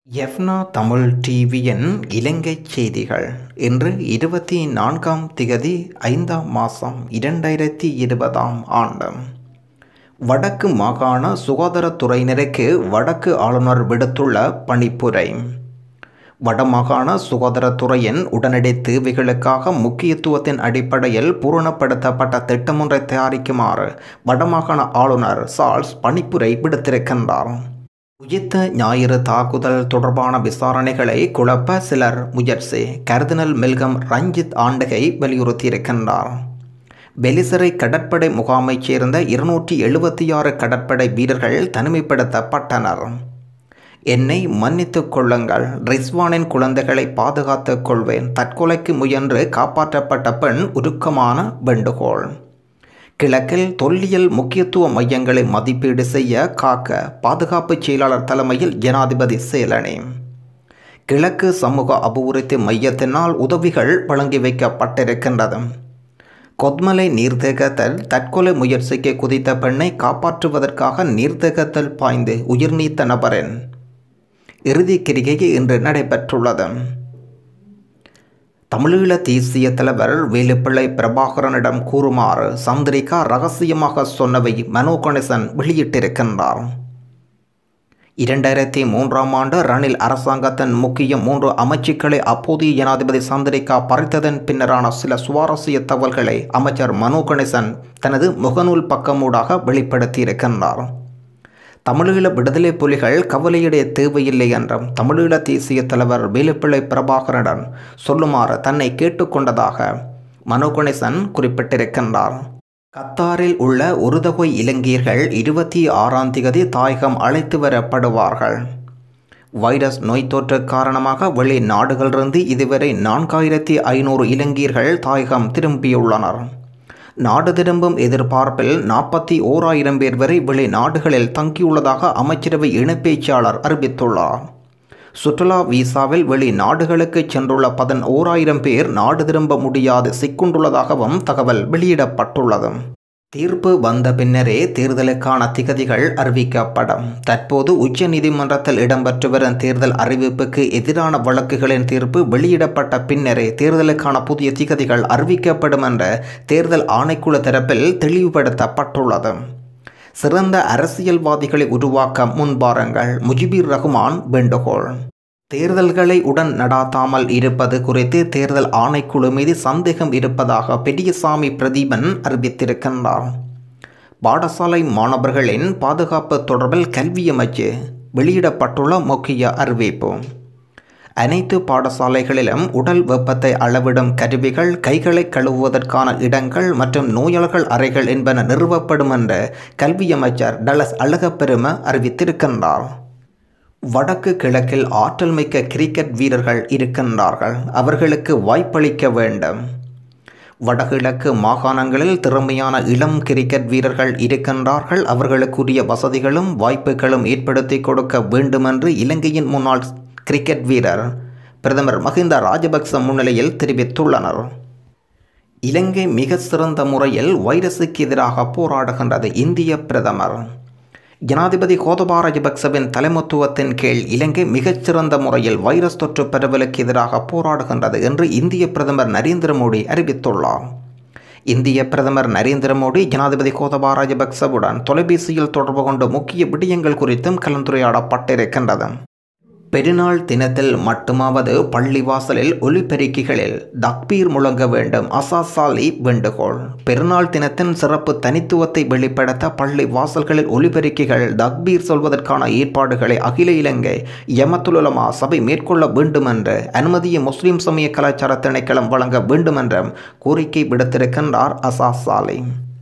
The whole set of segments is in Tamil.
எஃப்னா தமிழ் டிவியின் இலங்கைச் செய்திகள் இன்று இருபத்தி நான்காம் திகதி ஐந்தாம் மாதம் இரண்டாயிரத்தி இருபதாம் ஆண்டு வடக்கு மாகாண சுகாதாரத்துறையினருக்கு வடக்கு ஆளுநர் விடுத்துள்ள பணிப்புரை வடமாகாண சுகாதாரத்துறையின் உடனடி தேவைகளுக்காக முக்கியத்துவத்தின் அடிப்படையில் பூரணப்படுத்தப்பட்ட திட்டமொன்றை தயாரிக்குமாறு வடமாகாண ஆளுநர் சார்ல்ஸ் பணிப்புரை விடுத்திருக்கின்றார் உயிர்த்த ஞாயிறு தாக்குதல் தொடர்பான விசாரணைகளை குழப்ப சிலர் முயற்சி கர்தினல் மில்கம் ரஞ்சித் ஆண்டகை வலியுறுத்தியிருக்கின்றார் பெலிசரை கடற்படை முகாமைச் சேர்ந்த இருநூற்றி எழுபத்தி ஆறு கடற்படை வீரர்கள் தனிமைப்படுத்தப்பட்டனர் என்னை மன்னித்துக் கொள்ளுங்கள் ரிஸ்வானின் குழந்தைகளை பாதுகாத்துக் கொள்வேன் தற்கொலைக்கு முயன்று காப்பாற்றப்பட்ட பெண் உருக்கமான வேண்டுகோள் கிழக்கில் தொல்லியல் முக்கியத்துவ மையங்களை மதிப்பீடு செய்ய காக்க பாதுகாப்பு செயலாளர் தலைமையில் ஜனாதிபதி சேலனி கிழக்கு சமூக அபிவிருத்தி மையத்தினால் உதவிகள் வழங்கி வைக்கப்பட்டிருக்கின்றது கொத்மலை நீர்த்தேக்கத்தில் தற்கொலை முயற்சிக்கு குதித்த பெண்ணை காப்பாற்றுவதற்காக நீர்த்தேக்கத்தில் பாய்ந்து உயிர் நீத்த நபரின் இறுதி கிரிகை இன்று நடைபெற்றுள்ளது தமிழீழ தேசிய தலைவர் வேலுப்பிள்ளை பிரபாகரனிடம் கூறுமாறு சந்திரிகா ரகசியமாக சொன்னவை மனோ கணேசன் வெளியிட்டிருக்கின்றார் இரண்டாயிரத்தி மூன்றாம் ஆண்டு ரணில் அரசாங்கத்தின் முக்கிய மூன்று அமைச்சுக்களை அப்போதைய ஜனாதிபதி சந்திரிகா பறித்ததன் பின்னரான சில சுவாரஸ்ய தகவல்களை அமைச்சர் மனோ கணேசன் தனது முகநூல் பக்கமூடாக வெளிப்படுத்தியிருக்கின்றார் தமிழீழ விடுதலை புலிகள் கவலையடைய தேவையில்லை என்றும் தமிழீழ தேசிய தலைவர் வேலுப்பிள்ளை பிரபாகரனுடன் சொல்லுமாறு தன்னை கேட்டுக்கொண்டதாக மனோ கணேசன் குறிப்பிட்டிருக்கின்றார் கத்தாரில் உள்ள ஒரு தொகை இலங்கையர்கள் இருபத்தி ஆறாம் திகதி தாயகம் அழைத்து வரப்படுவார்கள் வைரஸ் நோய் தொற்று காரணமாக வெளிநாடுகளிலிருந்து இதுவரை நான்காயிரத்தி ஐநூறு இலங்கையர்கள் தாயகம் திரும்பியுள்ளனர் நாடு திரும்பும் எதிர்பார்ப்பில் நாற்பத்தி ஓராயிரம் பேர் வரை வெளிநாடுகளில் தங்கியுள்ளதாக அமைச்சரவை இணைப்பேச்சாளர் அறிவித்துள்ளார் சுற்றுலா வீசாவில் வெளிநாடுகளுக்கு சென்றுள்ள பதின் ஓராயிரம் பேர் நாடு திரும்ப முடியாது சிக்குண்டுள்ளதாகவும் தகவல் வெளியிடப்பட்டுள்ளது தீர்ப்பு வந்த பின்னரே தேர்தலுக்கான திகதிகள் அறிவிக்கப்படும் தற்போது உச்ச நீதிமன்றத்தில் இடம்பெற்று வரும் தேர்தல் அறிவிப்புக்கு எதிரான வழக்குகளின் தீர்ப்பு வெளியிடப்பட்ட பின்னரே தேர்தலுக்கான புதிய திகதிகள் அறிவிக்கப்படும் என்ற தேர்தல் ஆணைக்குழு தரப்பில் தெளிவுபடுத்தப்பட்டுள்ளது சிறந்த அரசியல்வாதிகளை உருவாக்க முன்பாருங்கள் முஜிபுர் ரஹ்மான் வேண்டுகோள் தேர்தல்களை உடன் நடாத்தாமல் இருப்பது குறித்து தேர்தல் ஆணைக்குழு மீது சந்தேகம் இருப்பதாக பெரியசாமி பிரதீபன் அறிவித்திருக்கின்றார் பாடசாலை மாணவர்களின் பாதுகாப்பு தொடர்பில் கல்வி அமைச்சு வெளியிடப்பட்டுள்ள முக்கிய அறிவிப்பு அனைத்து பாடசாலைகளிலும் உடல் வெப்பத்தை அளவிடும் கருவிகள் கைகளை கழுவுவதற்கான இடங்கள் மற்றும் நோயாளர்கள் அறைகள் என்பன நிறுவப்படும் என்று கல்வி அமைச்சர் டலஸ் அழகப்பெரும அறிவித்திருக்கின்றார் வடக்கு கிழக்கில் ஆற்றல் மிக்க கிரிக்கெட் வீரர்கள் இருக்கின்றார்கள் அவர்களுக்கு வாய்ப்பளிக்க வேண்டும் வடகிழக்கு மாகாணங்களில் திறமையான இளம் கிரிக்கெட் வீரர்கள் இருக்கின்றார்கள் அவர்களுக்குரிய வசதிகளும் வாய்ப்புகளும் ஏற்படுத்தி கொடுக்க வேண்டுமென்று இலங்கையின் முன்னாள் கிரிக்கெட் வீரர் பிரதமர் மஹிந்த ராஜபக்ச முன்னிலையில் தெரிவித்துள்ளனர் இலங்கை மிக சிறந்த முறையில் வைரஸுக்கு எதிராக போராடுகின்றது இந்திய பிரதமர் ஜனாதிபதி கோதபா ராஜபக்சவின் தலைமத்துவத்தின் கீழ் இலங்கை மிகச்சிறந்த முறையில் வைரஸ் தொற்று பரவலுக்கு எதிராக போராடுகின்றது என்று இந்திய பிரதமர் நரேந்திர மோடி அறிவித்துள்ளார் இந்திய பிரதமர் நரேந்திர மோடி ஜனாதிபதி கோதபா ராஜபக்சவுடன் தொலைபேசியில் தொடர்பு கொண்டு முக்கிய விடயங்கள் குறித்தும் கலந்துரையாடப்பட்டிருக்கின்றது பெருநாள் தினத்தில் மட்டுமாவது பள்ளிவாசலில் ஒலிபெருக்கிகளில் தக்பீர் முழங்க வேண்டும் அசாசாலி வேண்டுகோள் பெருநாள் தினத்தின் சிறப்பு தனித்துவத்தை வெளிப்படுத்த பள்ளி வாசல்களில் ஒலிபெருக்கிகள் தக்பீர் சொல்வதற்கான ஏற்பாடுகளை அகில இலங்கை யமத்துலமா சபை மேற்கொள்ள வேண்டும் என்று அனுமதியை முஸ்லிம் சமய கலாச்சார திணைக்களம் வழங்க வேண்டும் என்றும் கோரிக்கை விடுத்திருக்கின்றார் அசாசாலை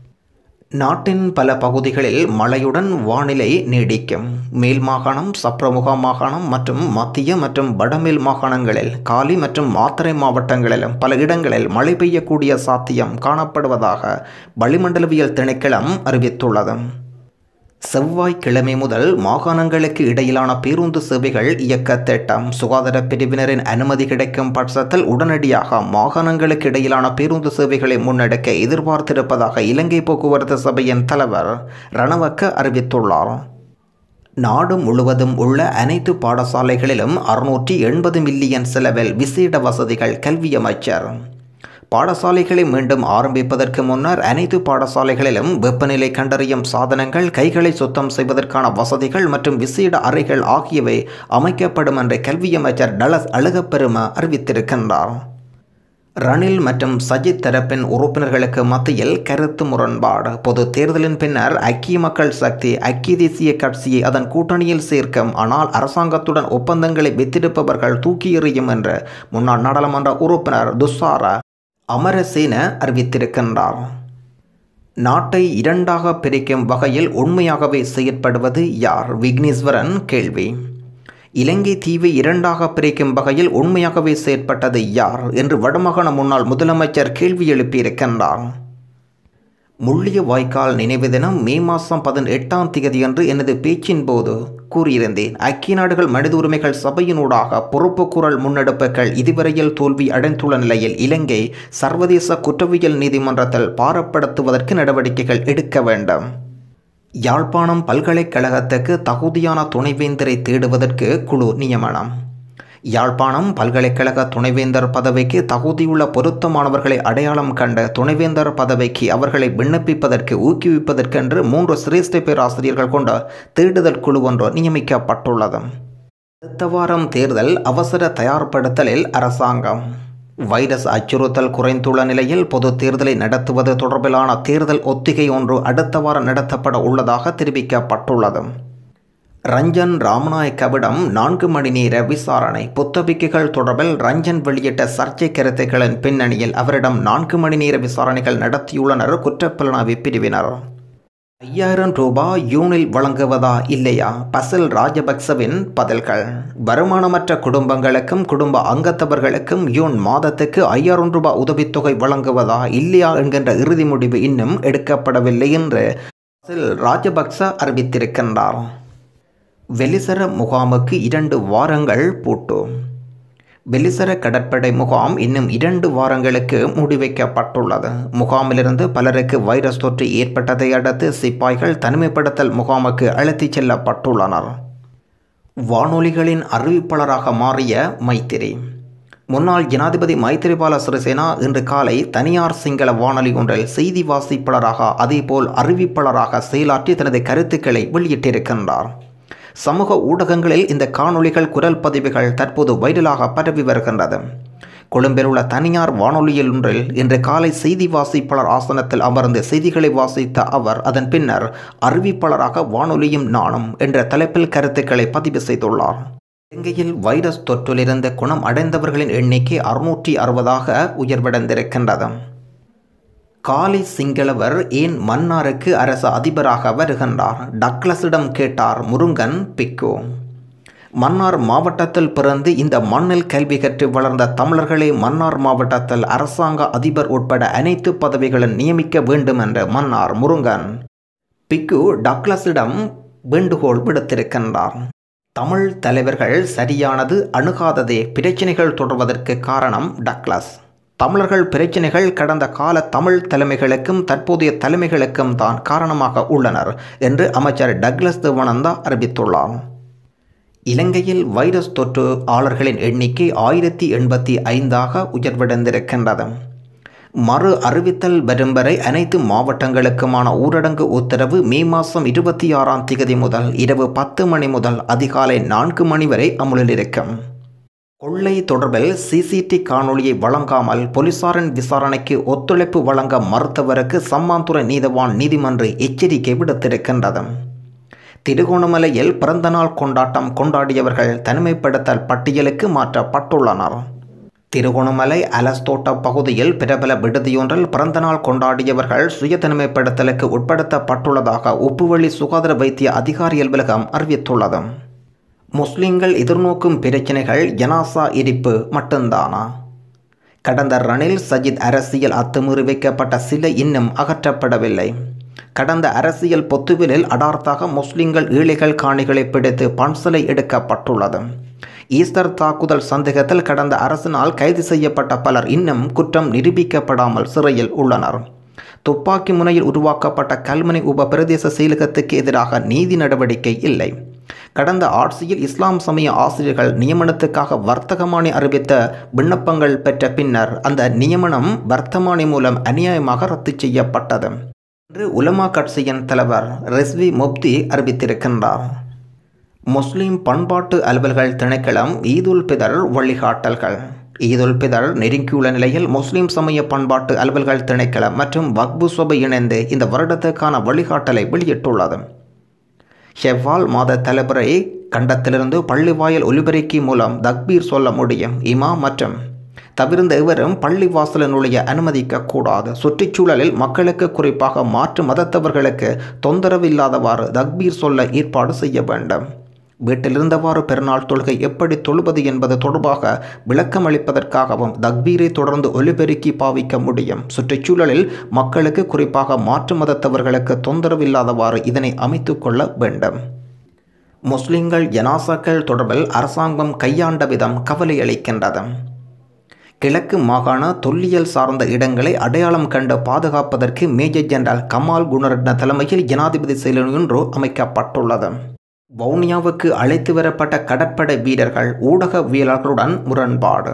நாட்டின் பல பகுதிகளில் மழையுடன் வானிலை நீடிக்கும் மேல் மாகாணம் சப்ரமுகா மாகாணம் மற்றும் மத்திய மற்றும் வடமேல் மாகாணங்களில் காலி மற்றும் மாத்தறை மாவட்டங்களிலும் பல இடங்களில் மழை பெய்யக்கூடிய சாத்தியம் காணப்படுவதாக வளிமண்டலவியல் திணைக்களம் அறிவித்துள்ளது செவ்வாய்க்கிழமை முதல் மாகாணங்களுக்கு இடையிலான பேருந்து சேவைகள் இயக்க திட்டம் சுகாதார பிரிவினரின் அனுமதி கிடைக்கும் பட்சத்தில் உடனடியாக மாகாணங்களுக்கு இடையிலான பேருந்து சேவைகளை முன்னெடுக்க எதிர்பார்த்திருப்பதாக இலங்கை போக்குவரத்து சபையின் தலைவர் ரணவக்க அறிவித்துள்ளார் நாடு முழுவதும் உள்ள அனைத்து பாடசாலைகளிலும் அறுநூற்றி எண்பது மில்லியன் செலவில் விசேட வசதிகள் கல்வி அமைச்சர் பாடசாலைகளை மீண்டும் ஆரம்பிப்பதற்கு முன்னர் அனைத்து பாடசாலைகளிலும் வெப்பநிலை கண்டறியும் சாதனங்கள் கைகளை சுத்தம் செய்வதற்கான வசதிகள் மற்றும் விசேட அறைகள் ஆகியவை அமைக்கப்படும் என்று கல்வி அமைச்சர் டலஸ் அழகப்பெரும அறிவித்திருக்கின்றார் ரணில் மற்றும் சஜித் தரப்பின் உறுப்பினர்களுக்கு மத்தியில் கருத்து முரண்பாடு பொது தேர்தலின் பின்னர் ஐக்கிய மக்கள் சக்தி ஐக்கிய தேசிய கட்சியை அதன் கூட்டணியில் சேர்க்கும் ஆனால் அரசாங்கத்துடன் ஒப்பந்தங்களை வித்திருப்பவர்கள் தூக்கி எறியும் என்று முன்னாள் நாடாளுமன்ற உறுப்பினர் துஷாரா அமரசேன அறிவித்திருக்கின்றார் நாட்டை இரண்டாக பிரிக்கும் வகையில் உண்மையாகவே செயற்படுவது யார் விக்னேஸ்வரன் கேள்வி இலங்கை தீவை இரண்டாக பிரிக்கும் வகையில் உண்மையாகவே செயற்பட்டது யார் என்று வடமாகாண முன்னாள் முதலமைச்சர் கேள்வி எழுப்பியிருக்கின்றார் முள்ளிய வாய்க்கால் நினைவு தினம் மே மாதம் பதினெட்டாம் தேதியன்று எனது பேச்சின் போது கூறியிருந்தேன் ஐக்கிய நாடுகள் மனித உரிமைகள் சபையினூடாக பொறுப்பு குரல் முன்னெடுப்புகள் இதுவரையில் தோல்வி அடைந்துள்ள நிலையில் இலங்கை சர்வதேச குற்றவியல் நீதிமன்றத்தில் பாரப்படுத்துவதற்கு நடவடிக்கைகள் எடுக்க வேண்டும் யாழ்ப்பாணம் பல்கலைக்கழகத்துக்கு தகுதியான துணைவேந்தரை தேடுவதற்கு குழு நியமனம் யாழ்ப்பாணம் பல்கலைக்கழக துணைவேந்தர் பதவிக்கு தகுதியுள்ள பொருத்தமானவர்களை அடையாளம் கண்ட துணைவேந்தர் பதவிக்கு அவர்களை விண்ணப்பிப்பதற்கு ஊக்குவிப்பதற்கென்று மூன்று சிரேஷ்ட பேராசிரியர்கள் கொண்ட தேடுதல் குழு ஒன்று நியமிக்கப்பட்டுள்ளது அடுத்த வாரம் தேர்தல் அவசர தயார்படுத்தலில் அரசாங்கம் வைரஸ் அச்சுறுத்தல் குறைந்துள்ள நிலையில் பொது தேர்தலை நடத்துவது தொடர்பிலான தேர்தல் ஒத்திகை ஒன்று அடுத்த வாரம் நடத்தப்பட உள்ளதாக தெரிவிக்கப்பட்டுள்ளது ரஞ்சன் ராமநாயக்கவிடம் நான்கு மணி நேர விசாரணை புத்தபிக்குகள் தொடர்பில் ரஞ்சன் வெளியிட்ட சர்ச்சை கருத்துக்களின் பின்னணியில் அவரிடம் நான்கு மணி நேர விசாரணைகள் நடத்தியுள்ளனர் குற்றப்புலனாய்வு பிரிவினர் ஐயாயிரம் ரூபாய் யூனில் வழங்குவதா இல்லையா பசில் ராஜபக்சவின் பதில்கள் வருமானமற்ற குடும்பங்களுக்கும் குடும்ப அங்கத்தவர்களுக்கும் யூன் மாதத்துக்கு ஐயாயிரம் ரூபாய் உதவித்தொகை வழங்குவதா இல்லையா என்கின்ற இறுதி முடிவு இன்னும் எடுக்கப்படவில்லை என்று பசில் ராஜபக்ச அறிவித்திருக்கின்றார் வெலிசர முகாமுக்கு இரண்டு வாரங்கள் பூட்டு வெலிசர கடற்படை முகாம் இன்னும் இரண்டு வாரங்களுக்கு முடிவைக்கப்பட்டுள்ளது முகாமிலிருந்து பலருக்கு வைரஸ் தொற்று ஏற்பட்டதை அடுத்து சிப்பாய்கள் தனிமைப்படுத்தல் முகாமுக்கு அழைத்துச் செல்லப்பட்டுள்ளனர் வானொலிகளின் அறிவிப்பாளராக மாறிய மைத்திரி முன்னாள் ஜனாதிபதி மைத்திரிபால சிறிசேனா இன்று காலை தனியார் சிங்கள வானொலி ஒன்றில் செய்தி வாசிப்பாளராக அதேபோல் அறிவிப்பாளராக செயலாற்றி தனது கருத்துக்களை வெளியிட்டிருக்கின்றார் சமூக ஊடகங்களில் இந்த காணொளிகள் குரல் பதிவுகள் தற்போது வைரலாக பரவி வருகின்றது கொழும்பில் உள்ள தனியார் வானொலியில் ஒன்றில் இன்று காலை செய்தி வாசிப்பாளர் ஆசனத்தில் அமர்ந்து செய்திகளை வாசித்த அவர் அதன் பின்னர் அறிவிப்பாளராக வானொலியும் நானும் என்ற தலைப்பில் கருத்துக்களை பதிவு செய்துள்ளார் இலங்கையில் வைரஸ் தொற்றிலிருந்து குணம் அடைந்தவர்களின் எண்ணிக்கை அறுநூற்றி அறுபதாக உயர்வடைந்திருக்கின்றது காலி சிங்களவர் ஏன் மன்னாருக்கு அரசு அதிபராக வருகின்றார் டக்ளஸிடம் கேட்டார் முருங்கன் பிக்கு மன்னார் மாவட்டத்தில் பிறந்து இந்த மண்ணில் கல்வி கற்று வளர்ந்த தமிழர்களே மன்னார் மாவட்டத்தில் அரசாங்க அதிபர் உட்பட அனைத்து பதவிகளும் நியமிக்க வேண்டும் என்று மன்னார் முருங்கன் பிக்கு டக்ளஸிடம் வேண்டுகோள் விடுத்திருக்கின்றார் தமிழ் தலைவர்கள் சரியானது அணுகாததே பிரச்சினைகள் தொடர்வதற்கு காரணம் டக்ளஸ் தமிழர்கள் பிரச்சினைகள் கடந்த கால தமிழ் தலைமைகளுக்கும் தற்போதைய தலைமைகளுக்கும் தான் காரணமாக உள்ளனர் என்று அமைச்சர் டக்ளஸ் தேவானந்தா அறிவித்துள்ளார் இலங்கையில் வைரஸ் தொற்று ஆளர்களின் எண்ணிக்கை ஆயிரத்தி எண்பத்தி ஐந்தாக உயர்வடைந்திருக்கின்றது மறு அறிவித்தல் வரும் வரை அனைத்து மாவட்டங்களுக்குமான ஊரடங்கு உத்தரவு மே மாதம் இருபத்தி ஆறாம் தேதி முதல் இரவு பத்து மணி முதல் அதிகாலை நான்கு மணி வரை அமுலில் இருக்கும் கொள்ளை தொடர்பில் சிசிடி காணொளியை வழங்காமல் போலீசாரின் விசாரணைக்கு ஒத்துழைப்பு வழங்க மறுத்தவருக்கு சம்மாந்துறை நீதவான் நீதிமன்ற எச்சரிக்கை விடுத்திருக்கின்றது திருகோணமலையில் பிறந்தநாள் கொண்டாட்டம் கொண்டாடியவர்கள் தனிமைப்படுத்தல் பட்டியலுக்கு மாற்றப்பட்டுள்ளனர் திருகோணமலை அலஸ்தோட்ட பகுதியில் பிரபல விடுதியொன்றில் பிறந்தநாள் கொண்டாடியவர்கள் சுய தனிமைப்படுத்தலுக்கு உட்படுத்தப்பட்டுள்ளதாக உப்புவழி சுகாதார வைத்திய அதிகாரி அலுவலகம் அறிவித்துள்ளது முஸ்லிம்கள் எதிர்நோக்கும் பிரச்சினைகள் ஜனாசா எரிப்பு மட்டும்தானா கடந்த ரணில் சஜித் அரசியல் அத்துமீறி வைக்கப்பட்ட சிலை இன்னும் அகற்றப்படவில்லை கடந்த அரசியல் பொத்துவிலில் அடார்த்தாக முஸ்லிம்கள் ஏழைகள் காணிகளை பிடித்து பன்சலை எடுக்கப்பட்டுள்ளது ஈஸ்டர் தாக்குதல் சந்தேகத்தில் கடந்த அரசினால் கைது செய்யப்பட்ட பலர் இன்னும் குற்றம் நிரூபிக்கப்படாமல் சிறையில் உள்ளனர் துப்பாக்கி முனையில் உருவாக்கப்பட்ட கல்முனை உப பிரதேச செயலகத்துக்கு எதிராக நீதி நடவடிக்கை இல்லை கடந்த ஆட்சியில் இஸ்லாம் சமய ஆசிரியர்கள் நியமனத்துக்காக வர்த்தகமானி அறிவித்த விண்ணப்பங்கள் பெற்ற பின்னர் அந்த நியமனம் வர்த்தமானி மூலம் அநியாயமாக ரத்து செய்யப்பட்டது என்று உலமா கட்சியின் தலைவர் ரெஸ்வி முப்தி அறிவித்திருக்கின்றார் முஸ்லிம் பண்பாட்டு அலுவல்கள் திணைக்களம் ஈதுல் பிதர் வழிகாட்டல்கள் ஈதுல் பிதர் நெருங்கியுள்ள நிலையில் முஸ்லிம் சமய பண்பாட்டு அலுவல்கள் திணைக்களம் மற்றும் வக்பு சபை இணைந்து இந்த வருடத்துக்கான வழிகாட்டலை வெளியிட்டுள்ளது ஷெவ்வால் மாத தலைவரை கண்டத்திலிருந்து பள்ளிவாயல் ஒலிபெருக்கி மூலம் தக்பீர் சொல்ல முடியும் இமா மற்றும் தவிர்ந்த இவரும் பள்ளி வாசலினுடைய அனுமதிக்க கூடாது சுற்றுச்சூழலில் மக்களுக்கு குறிப்பாக மாற்று மதத்தவர்களுக்கு தொந்தரவு இல்லாதவாறு தக்பீர் சொல்ல ஏற்பாடு செய்ய வேண்டும் வீட்டிலிருந்தவாறு பெருநாள் தொழுகை எப்படி தொழுவது என்பது தொடர்பாக விளக்கம் அளிப்பதற்காகவும் தக்பீரை தொடர்ந்து ஒலிபெருக்கி பாவிக்க முடியும் சுற்றுச்சூழலில் மக்களுக்கு குறிப்பாக மாற்று மதத்தவர்களுக்கு தொந்தரவு இல்லாதவாறு இதனை அமைத்து கொள்ள வேண்டும் முஸ்லிம்கள் ஜனாசாக்கள் தொடர்பில் அரசாங்கம் கையாண்ட விதம் கவலை அளிக்கின்றது கிழக்கு மாகாண தொல்லியல் சார்ந்த இடங்களை அடையாளம் கண்டு பாதுகாப்பதற்கு மேஜர் ஜெனரல் கமால் குணரட்ன தலைமையில் ஜனாதிபதி செயலர் ஒன்று அமைக்கப்பட்டுள்ளது வவுனியாவுக்கு அழைத்து வரப்பட்ட கடற்படை வீரர்கள் ஊடகவியலாளர்களுடன் முரண்பாடு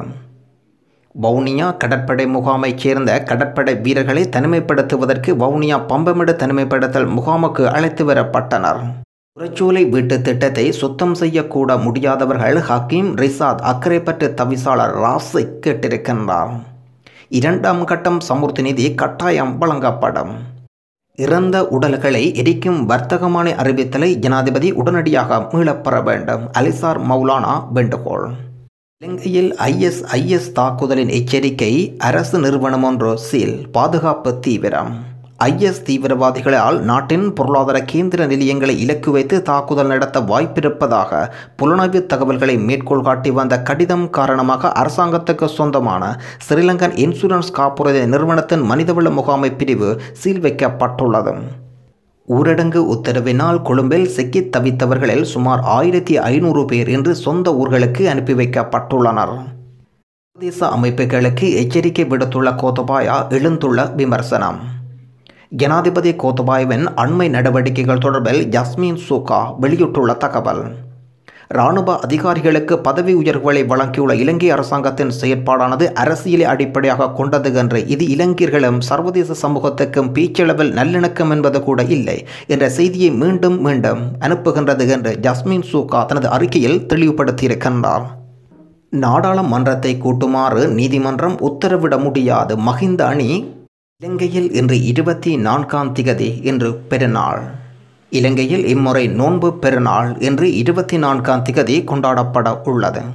வவுனியா கடற்படை முகாமைச் சேர்ந்த கடற்படை வீரர்களை தனிமைப்படுத்துவதற்கு வவுனியா பம்பமிடு தனிமைப்படுத்தல் முகாமுக்கு அழைத்து வரப்பட்டனர் புறச்சூலை வீட்டு திட்டத்தை சுத்தம் செய்யக்கூட முடியாதவர்கள் ஹக்கீம் ரிசாத் அக்கரைப்பற்று தவிசாளர் ராஸை கேட்டிருக்கின்றார் இரண்டாம் கட்டம் சமூர்த்தி நிதி கட்டாயம் வழங்கப்படும் இறந்த உடல்களை எரிக்கும் வர்த்தகமான அறிவித்தலை ஜனாதிபதி உடனடியாக மீளப்பெற வேண்டும் அலிசார் மௌலானா வேண்டுகோள் இலங்கையில் ஐஎஸ்ஐஎஸ் தாக்குதலின் எச்சரிக்கை அரசு நிறுவனம் ஒன்று சீல் பாதுகாப்பு தீவிரம் ஐஎஸ் தீவிரவாதிகளால் நாட்டின் பொருளாதார கேந்திர நிலையங்களை இலக்கு வைத்து தாக்குதல் நடத்த வாய்ப்பிருப்பதாக புலனாய்வு தகவல்களை மேற்கோள் காட்டி வந்த கடிதம் காரணமாக அரசாங்கத்துக்கு சொந்தமான ஸ்ரீலங்கன் இன்சூரன்ஸ் காப்புறுதி நிறுவனத்தின் மனிதவள முகாமை பிரிவு சீல் வைக்கப்பட்டுள்ளது ஊரடங்கு உத்தரவினால் கொழும்பில் சிக்கித் தவித்தவர்களில் சுமார் ஆயிரத்தி ஐநூறு பேர் இன்று சொந்த ஊர்களுக்கு அனுப்பி வைக்கப்பட்டுள்ளனர் சர்வதேச அமைப்புகளுக்கு எச்சரிக்கை விடுத்துள்ள கோத்தபாயா எழுந்துள்ள விமர்சனம் ஜனாதிபதி கோத்தபாயவின் அண்மை நடவடிக்கைகள் தொடர்பில் ஜஸ்மின் சூகா வெளியிட்டுள்ள தகவல் இராணுவ அதிகாரிகளுக்கு பதவி உயர்வுகளை வழங்கியுள்ள இலங்கை அரசாங்கத்தின் செயற்பாடானது அரசியலை அடிப்படையாக கொண்டது என்று இது இலங்கையர்களும் சர்வதேச சமூகத்துக்கும் பேச்சளவில் நல்லிணக்கம் என்பது கூட இல்லை என்ற செய்தியை மீண்டும் மீண்டும் அனுப்புகின்றது என்று ஜஸ்மின் சூகா தனது அறிக்கையில் தெளிவுபடுத்தியிருக்கின்றார் நாடாளுமன்றத்தை கூட்டுமாறு நீதிமன்றம் உத்தரவிட முடியாது மஹிந்த அணி இலங்கையில் இன்று இருபத்தி நான்காம் திகதி இன்று பெருநாள் இலங்கையில் இம்முறை நோன்பு பெருநாள் இன்று இருபத்தி நான்காம் திகதி கொண்டாடப்பட உள்ளது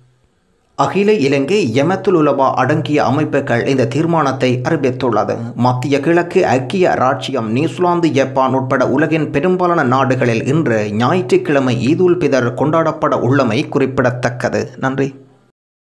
அகில இலங்கை எமத்துல் உலவா அடங்கிய அமைப்புகள் இந்த தீர்மானத்தை அறிவித்துள்ளது மத்திய கிழக்கு ஐக்கிய ராச்சியம் நியூசிலாந்து ஜப்பான் உட்பட உலகின் பெரும்பாலான நாடுகளில் இன்று ஞாயிற்றுக்கிழமை ஈதுல் பிதர் கொண்டாடப்பட உள்ளமை குறிப்பிடத்தக்கது நன்றி